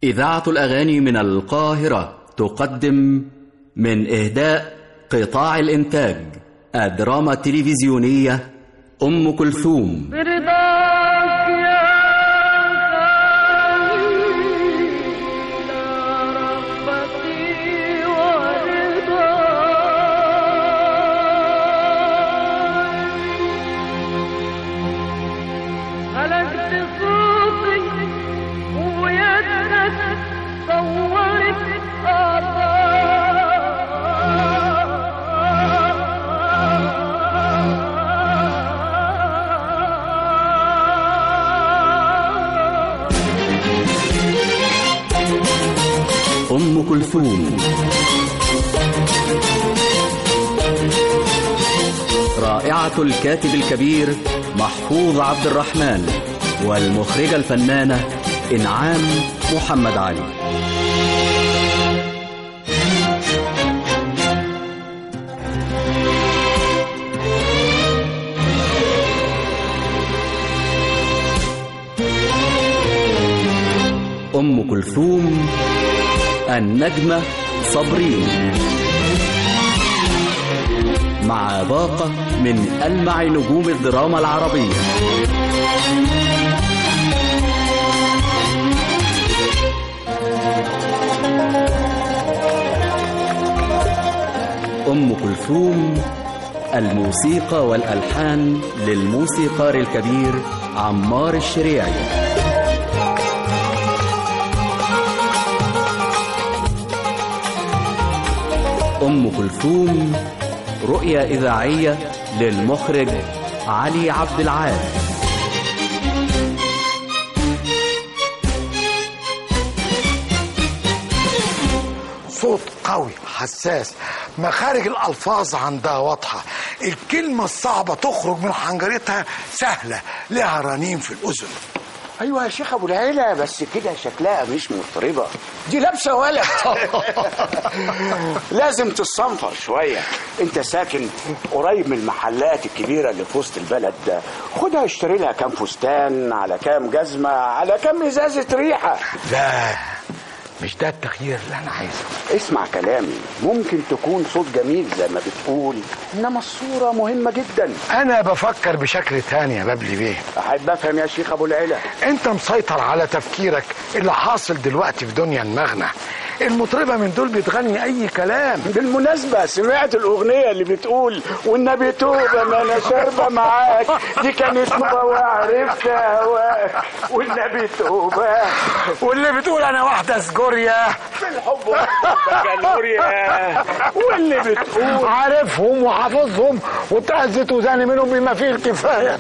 إذاعة الأغاني من القاهرة تقدم من إهداء قطاع الإنتاج الدراما التلفزيونية أم كلثوم برضاك يا خالي يا رغبتي ورضاي هلكت صوتي ويدك صورت أم كلثوم رائعة الكاتب الكبير محفوظ عبد الرحمن والمخرجة الفنانة إنعام محمد علي أم كلثوم النجمة صابرين مع باقة من ألمع نجوم الدراما العربية أم كلثوم الموسيقى والألحان للموسيقار الكبير عمار الشريعي أم كلثوم رؤية إذاعية للمخرج علي عبد العال صوت قوي حساس مخارج الألفاظ عندها واضحة الكلمة الصعبة تخرج من حنجرتها سهلة لها رنين في الأذن ايوه يا شيخ ابو العيله بس كده شكلها مش مضطربه دي لابسه ولد لازم تتصنفر شويه انت ساكن قريب من المحلات الكبيره اللي في وسط البلد ده خدها اشتري لها كام فستان على كام جزمه على كام ازازه ريحه لا مش ده التغيير اللي أنا عايزه اسمع كلامي ممكن تكون صوت جميل زي ما بتقول انما الصوره مهمه جدا أنا بفكر بشكل تاني يا بابلي بيه احب افهم يا شيخ ابو العيله أنت مسيطر على تفكيرك اللي حاصل دلوقتي في دنيا المغنى المطربة من دول بتغني أي كلام بالمناسبة سمعت الأغنية اللي بتقول والنبي توبة ما أنا شاربة معاك دي كانت توبة وعرفت هواك والنبي توبة واللي بتقول أنا واحدة سجوريا في الحب بكالوريا واللي بتقول عارفهم وحافظهم وتأذت وزاني منهم بما فيه الكفاية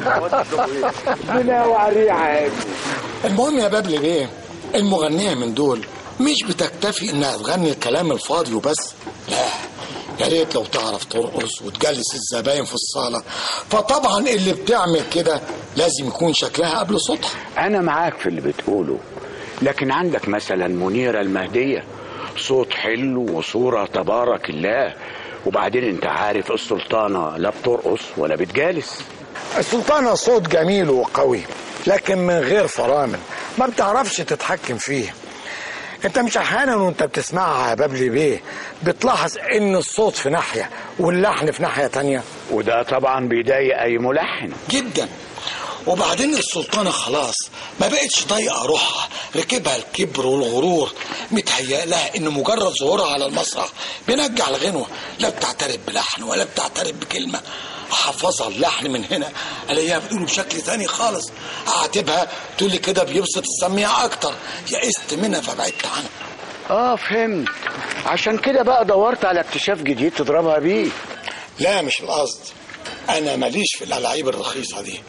بلا وعريعة المهم يا بابلي بيه المغنية من دول مش بتكتفي انها تغني الكلام الفاضي وبس لا يا ريت لو تعرف ترقص وتجلس الزباين في الصالة فطبعا اللي بتعمل كده لازم يكون شكلها قبل صوتها أنا معاك في اللي بتقوله لكن عندك مثلا منيرة المهدية صوت حلو وصورة تبارك الله وبعدين انت عارف السلطانة لا بترقص ولا بتجالس السلطانة صوت جميل وقوي لكن من غير فرامل ما بتعرفش تتحكم فيه انت مش احيانا وانت بتسمعها يا بابلي بيه بتلاحظ ان الصوت في ناحية واللحن في ناحية تانية وده طبعا بيضايق اي ملحن جدا وبعدين السلطانة خلاص ما بقتش طايقة روحها ركبها الكبر والغرور متهيأ لها ان مجرد ظهورها على المسرح بينجح الغنوة لا بتعترف بلحن ولا بتعترف بكلمة حفظها اللحن من هنا الاقيها بتقوله بشكل تاني خالص اعاتبها تقول لي كده بيبسط السميع اكتر يئست منها فبعدت عنها اه فهمت عشان كده بقى دورت على اكتشاف جديد تضربها بيه لا مش القصد انا ماليش في الالعاب الرخيصة دي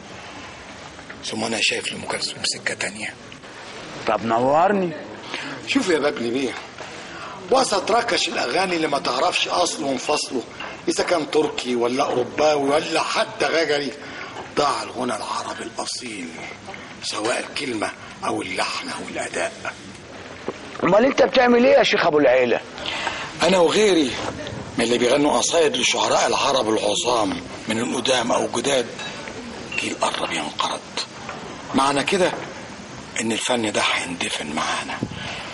ثم انا شايف لام كلثوم سكة تانية طب نورني شوف يا بابلي بيه وسط ركش الاغاني اللي ما تعرفش اصله وانفصله اذا كان تركي ولا اوروباوي ولا حتى غجري ضاع الغنى العربي الاصيل سواء الكلمه او اللحن او الاداء امال انت بتعمل ايه يا شيخ ابو العيله انا وغيري من اللي بيغنوا قصايد لشعراء العرب العظام من القدام او الجداد جيل قرب ينقرض معنى كده ان الفن ده هيندفن معانا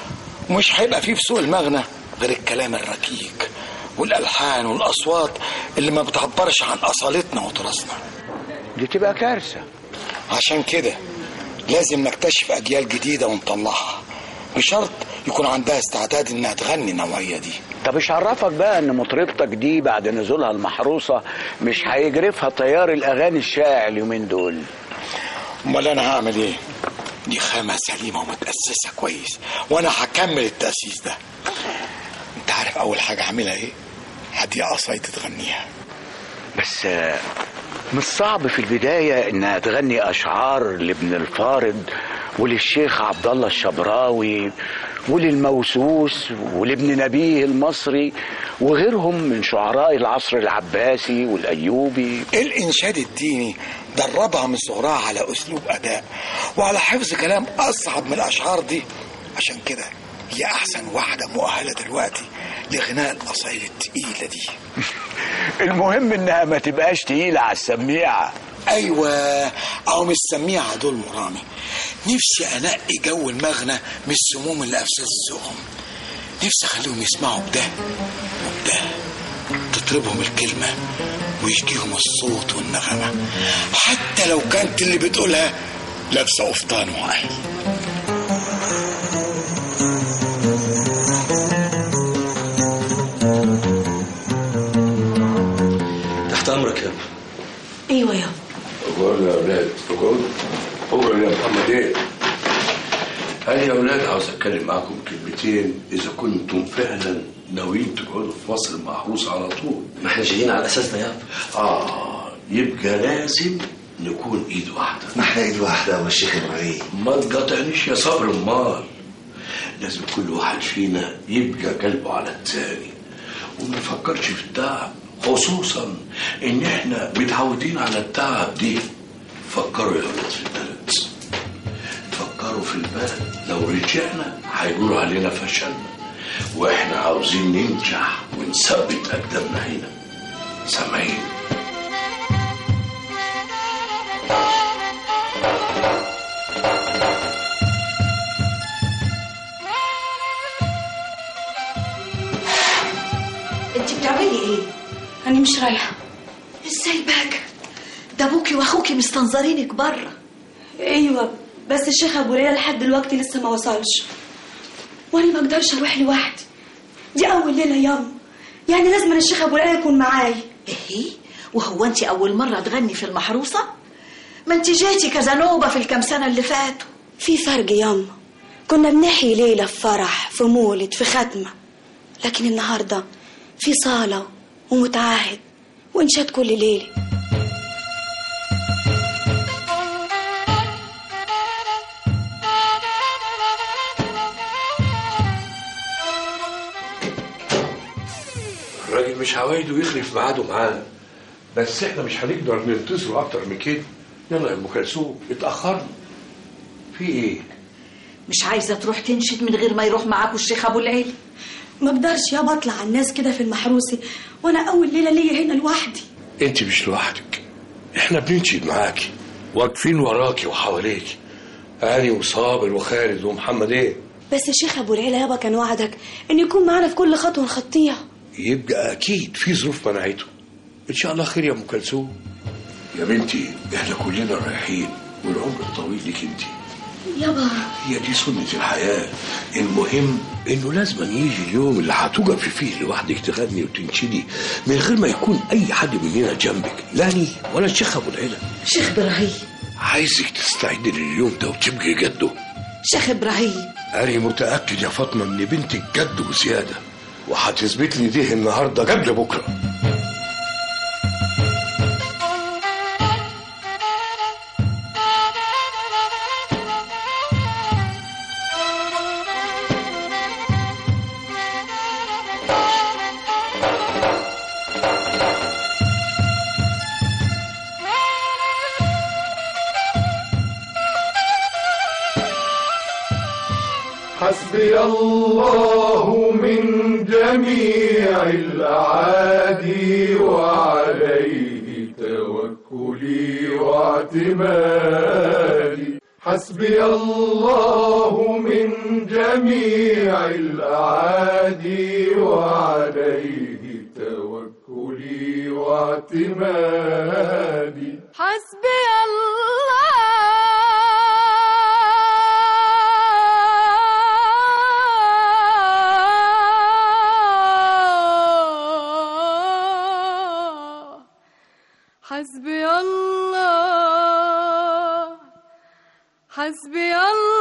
ومش هيبقى فيه في سوق المغنى غير الكلام الركيك والالحان والاصوات اللي ما بتعبرش عن اصالتنا وتراثنا دي تبقى كارثه عشان كده لازم نكتشف اجيال جديده ونطلعها بشرط يكون عندها استعداد انها تغني النوعيه دي طب ايش عرفك بقى ان مطربتك دي بعد نزولها المحروسه مش هيجرفها تيار الاغاني الشائع اليومين دول امال انا هعمل ايه دي خامه سليمه ومتاسسه كويس وانا هكمل التاسيس ده انت عارف اول حاجه هعملها ايه هدي قصايد تغنيها بس آه، مش صعب في البدايه انها تغني اشعار لابن الفارض وللشيخ عبد الله الشبراوي وللموسوس ولابن نبيه المصري وغيرهم من شعراء العصر العباسي والايوبي الانشاد الديني دربها من صغرها على اسلوب اداء وعلى حفظ كلام اصعب من الاشعار دي عشان كده هي احسن واحده مؤهله دلوقتي لغناء القصايد التقيله دي المهم انها ما تبقاش تقيله على السميعه ايوه او مش سميعه دول مرامي نفسي انقي جو المغنى من السموم اللي افسد ذوقهم نفسي اخليهم يسمعوا بده وبده تطربهم الكلمه ويشجيهم الصوت والنغمه حتى لو كانت اللي بتقولها لابسه قفطان وعين تحت امرك يا ابني ايوه يابا اقعدوا يا اولاد اقعدوا اقعدوا يا محمد ايه انا يا اولاد عاوز اتكلم معاكم كلمتين اذا كنتم فعلا ناويين تقعدوا في مصر المحروسه على طول ما احنا جايين على اساسنا يا ابني اه يبقى لازم نكون ايد واحده ما احنا ايد واحدة والشيخ ابراهيم ما تقاطعنيش يا صبر امال لازم كل واحد فينا يبقى قلبه على التاني وما نفكرش في التعب خصوصا ان احنا متعودين على التعب دي فكروا يا ولاد في البلد فكروا في البلد لو رجعنا هيقولوا علينا فشلنا واحنا عاوزين ننجح ونثبت اقدامنا هنا سامعين انت بتعملي ايه أنا مش رايحة ازاي بقى ده ابوكي واخوكي مستنظرينك بره أيوة بس الشيخ أبو ليلى لحد دلوقتي لسه ما وصلش وأنا ما أقدرش أروح لوحدي دي أول ليلة ياما يعني لازم الشيخ أبو ليلى يكون معايا ايه وهو انت اول مره تغني في المحروسه ما انت جيتي كذا نوبه في الكام سنه اللي فاتوا في فرق ياما كنا بنحيي ليلة في فرح في مولد في ختمة لكن النهاردة في صالة ومتعهد وإنشاد كل ليلة الراجل مش عوايده يخلف ميعاده معانا بس احنا مش هنقدر ننتظره اكتر من كده يلا يا ام كلثوم اتاخرنا في ايه مش عايزه تروح تنشد من غير ما يروح معاكوا الشيخ ابو العيلي ما اقدرش يابا اطلع على الناس كده في المحروسة وانا اول ليلة ليا هنا لوحدي انت مش لوحدك احنا بننشد معاكي واقفين وراكي وحواليكي هاني وصابر وخالد ومحمد ايه بس الشيخ ابو العيلة يابا كان وعدك ان يكون معانا في كل خطوة نخطيها يبقى اكيد في ظروف منعته ان شاء الله خير يا ام كلثوم يا بنتي احنا كلنا رايحين والعمر الطويل لك انت يابا هي دي سنة الحياة المهم انه لازم يجي اليوم اللي هتقفي فيه لوحدك تغني وتنشدي من غير ما يكون اي حد مننا جنبك لا أنا ولا الشيخ ابو العلا شيخ ابراهيم عايزك تستعدي لليوم ده وتبقي جده شيخ ابراهيم انا متاكد يا فاطمه ان بنتك جد وزياده وهتثبت لي دي النهارده قبل بكره حسبي الله من جميع الأعادي وعليه توكلي واعتمادي حسبي الله من جميع الأعادي وعليه توكلي واعتمادي حسبي الله حسبي الله حسبي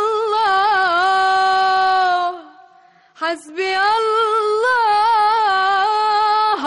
الله حسبي الله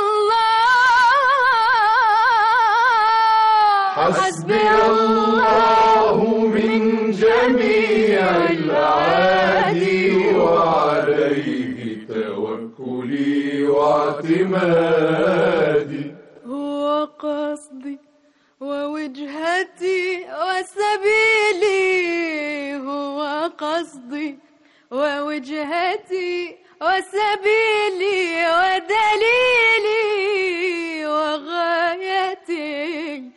الله حسبي الله من جميع الأعادي وعليه توكلي واعتمادي هو قصدي ووجهتي وسبيلي هو قصدي ووجهتي وسبيلي ودليلي وغايتي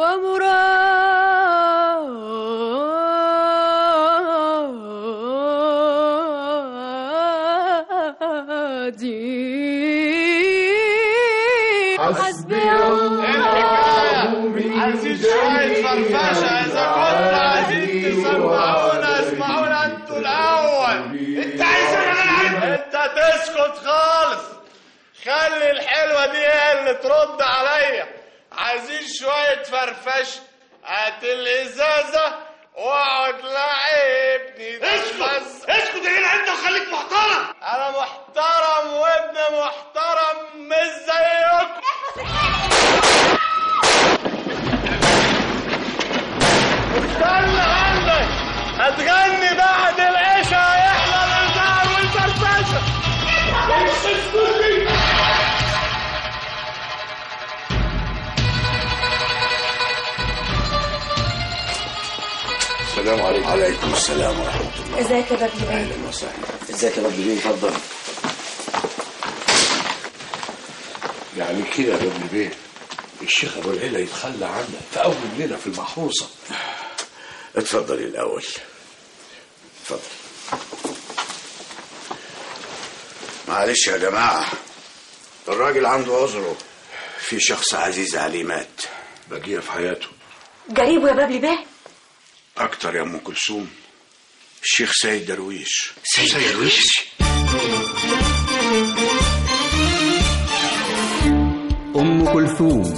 ومرادي حسبي الله من عايزين شوية فرفشة إذا كنتوا عايزين تسمعونا اسمعونا انتوا الأول أنت عايز أنت تسكت خالص خلي الحلوة دي هي اللي ترد عليا عايزين شوية فرفشة هات الإزازة واقعد لعبني اسكت اسكت هنا أنت وخليك محترم أنا محترم وابن محترم مش زيكم استنى عندك هتغني بعد العشاء يحلى الهزار والفرفشه السلام عليكم عليكم السلام ورحمة الله ازيك يا بدر بيه أهلا وسهلا ازيك يا بدر بيه اتفضل يعني كده يا بدر بيه الشيخ ابو العيلة يتخلى عنك في اول ليلة في المحروسة اتفضل الأول اتفضل معلش يا جماعة الراجل عنده عذره في شخص عزيز عليه مات بقية في حياته جريبه يا بابلي بيه أكتر يا أم كلثوم الشيخ سيد درويش سيد درويش أم كلثوم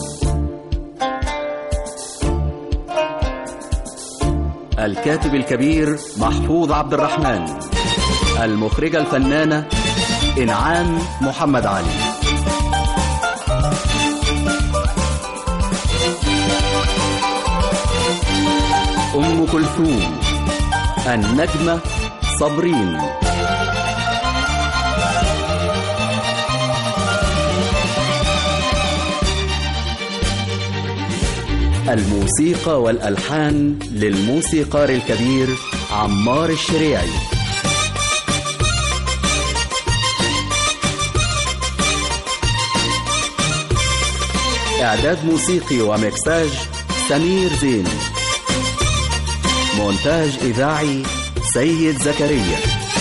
الكاتب الكبير محفوظ عبد الرحمن المخرجة الفنانة إنعام محمد علي أم كلثوم النجمة صابرين الموسيقى والألحان للموسيقار الكبير عمار الشريعي إعداد موسيقي ومكساج سمير زين مونتاج إذاعي سيد زكريا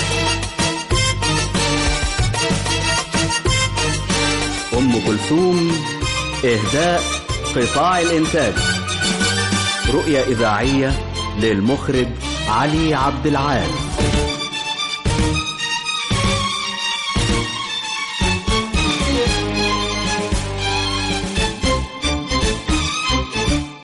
أم كلثوم إهداء قطاع الإنتاج رؤية إذاعية للمخرج علي عبد العال